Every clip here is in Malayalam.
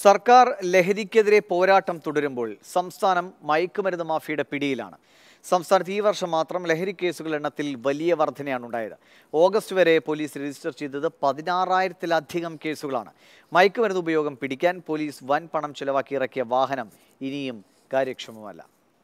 സർക്കാർ ലഹരിക്കെതിരെ പോരാട്ടം തുടരുമ്പോൾ സംസ്ഥാനം മയക്കുമരുന്ന് മാഫിയയുടെ പിടിയിലാണ് സംസ്ഥാനത്ത് ഈ വർഷം മാത്രം ലഹരി കേസുകളുടെ എണ്ണത്തിൽ വലിയ വർധനയാണ് ഉണ്ടായത് ഓഗസ്റ്റ് വരെ പോലീസ് രജിസ്റ്റർ ചെയ്തത് പതിനാറായിരത്തിലധികം കേസുകളാണ് മയക്കുമരുന്ന് ഉപയോഗം പിടിക്കാൻ പോലീസ് വൻ പണം ചെലവാക്കി ഇറക്കിയ വാഹനം ഇനിയും കാര്യക്ഷമമല്ല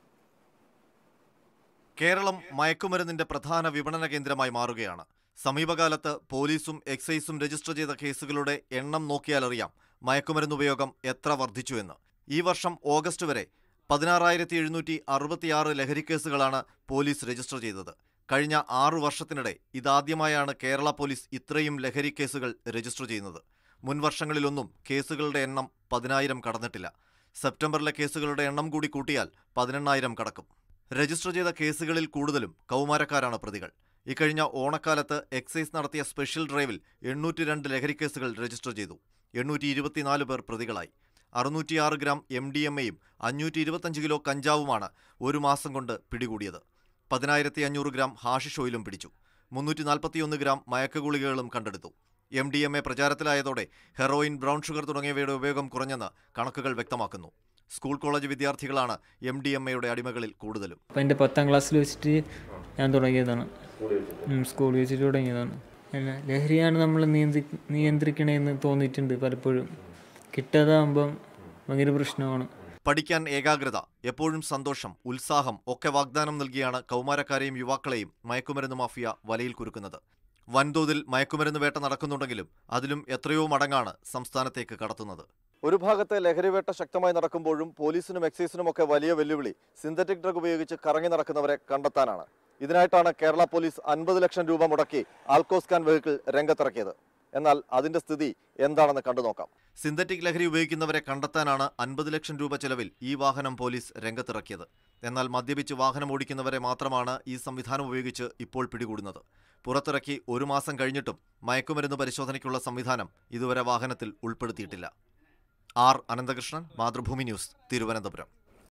കേരളം മയക്കുമരുന്നിന്റെ പ്രധാന വിപണന കേന്ദ്രമായി മാറുകയാണ് സമീപകാലത്ത് പോലീസും എക്സൈസും രജിസ്റ്റർ ചെയ്ത കേസുകളുടെ എണ്ണം നോക്കിയാലറിയാം മയക്കുമരുന്ന് ഉപയോഗം എത്ര വർദ്ധിച്ചുവെന്ന് ഈ വർഷം ഓഗസ്റ്റ് വരെ പതിനാറായിരത്തി എഴുന്നൂറ്റി അറുപത്തിയാറ് ലഹരി കേസുകളാണ് പോലീസ് രജിസ്റ്റർ ചെയ്തത് കഴിഞ്ഞ ആറു വർഷത്തിനിടെ ഇതാദ്യമായാണ് കേരള പോലീസ് ഇത്രയും ലഹരി കേസുകൾ രജിസ്റ്റർ ചെയ്യുന്നത് മുൻ വർഷങ്ങളിലൊന്നും കേസുകളുടെ എണ്ണം പതിനായിരം കടന്നിട്ടില്ല സെപ്റ്റംബറിലെ കേസുകളുടെ എണ്ണം കൂടി കൂട്ടിയാൽ പതിനെണ്ണായിരം കടക്കും രജിസ്റ്റർ ചെയ്ത കേസുകളിൽ കൂടുതലും കൗമാരക്കാരാണ് പ്രതികൾ ഇക്കഴിഞ്ഞ ഓണക്കാലത്ത് എക്സൈസ് നടത്തിയ സ്പെഷ്യൽ ഡ്രൈവിൽ എണ്ണൂറ്റി രണ്ട് ലഹരി കേസുകൾ രജിസ്റ്റർ ചെയ്തു എണ്ണൂറ്റി ഇരുപത്തിനാല് പേർ പ്രതികളായി അറുന്നൂറ്റിയാറ് ഗ്രാം എം ഡി എം എയും അഞ്ഞൂറ്റി ഇരുപത്തഞ്ച് കിലോ കഞ്ചാവുമാണ് ഒരു മാസം കൊണ്ട് പിടികൂടിയത് പതിനായിരത്തി അഞ്ഞൂറ് ഗ്രാം ഹാഷിഷ് ഓയിലും പിടിച്ചു മുന്നൂറ്റി നാൽപ്പത്തിയൊന്ന് ഗ്രാം മയക്കഗുളികകളും കണ്ടെടുത്തു എം ഡി എം എ പ്രചാരത്തിലായതോടെ ഹെറോയിൻ ബ്രൗൺ ഷുഗർ തുടങ്ങിയവയുടെ ഉപയോഗം കുറഞ്ഞെന്ന് കണക്കുകൾ വ്യക്തമാക്കുന്നു സ്കൂൾ കോളേജ് വിദ്യാർത്ഥികളാണ് എം ഡി എം എയുടെ അടിമകളിൽ കൂടുതലും അപ്പം എൻ്റെ പത്താം ക്ലാസ്സിൽ വെച്ചിട്ട് ഞാൻ തുടങ്ങിയതാണ് ഉം, സ്കൂളിൽ വെച്ചിട്ട് തുടങ്ങിയതാണ് പിന്നെ ലഹരിയാണ് നമ്മൾ നിയന്ത്രി നിയന്ത്രിക്കണേന്ന് തോന്നിയിട്ടുണ്ട് പലപ്പോഴും കിട്ടാതാകുമ്പം ഭയങ്കര പ്രശ്നമാണ് പഠിക്കാൻ ഏകാഗ്രത എപ്പോഴും സന്തോഷം ഉത്സാഹം ഒക്കെ വാഗ്ദാനം നൽകിയാണ് കൗമാരക്കാരെയും യുവാക്കളെയും മയക്കുമരുന്ന് മാഫിയ വലയിൽ കുരുക്കുന്നത് വൻതോതിൽ മയക്കുമരുന്ന് വേട്ട നടക്കുന്നുണ്ടെങ്കിലും അതിലും എത്രയോ മടങ്ങാണ് സംസ്ഥാനത്തേക്ക് കടത്തുന്നത് ഒരു ഭാഗത്ത് ലഹരിവേട്ട ശക്തമായി നടക്കുമ്പോഴും പോലീസിനും എക്സൈസിനും ഒക്കെ വലിയ വെല്ലുവിളി സിന്തറ്റിക് ഡ്രഗ് ഉപയോഗിച്ച് കറങ്ങി നടക്കുന്നവരെ കണ്ടെത്താനാണ് ഇതിനായിട്ടാണ് കേരള പോലീസ് അൻപത് ലക്ഷം രൂപ മുടക്കി ആൽക്കോസ്കാൻ വെഹിക്കിൾ രംഗത്തിറക്കിയത് എന്നാൽ അതിന്റെ സ്ഥിതി എന്താണെന്ന് കണ്ടു നോക്കാം സിന്തറ്റിക് ലഹരി ഉപയോഗിക്കുന്നവരെ കണ്ടെത്താനാണ് അൻപത് ലക്ഷം രൂപ ചെലവിൽ ഈ വാഹനം പോലീസ് രംഗത്തിറക്കിയത് എന്നാൽ മദ്യപിച്ച് വാഹനം ഓടിക്കുന്നവരെ മാത്രമാണ് ഈ സംവിധാനം ഉപയോഗിച്ച് ഇപ്പോൾ പിടികൂടുന്നത് പുറത്തിറക്കി ഒരു മാസം കഴിഞ്ഞിട്ടും മയക്കുമരുന്ന് പരിശോധനയ്ക്കുള്ള സംവിധാനം ഇതുവരെ വാഹനത്തിൽ ഉൾപ്പെടുത്തിയിട്ടില്ല ആർ അനന്തകൃഷ്ണൻ മാതൃഭൂമി ന്യൂസ് തിരുവനന്തപുരം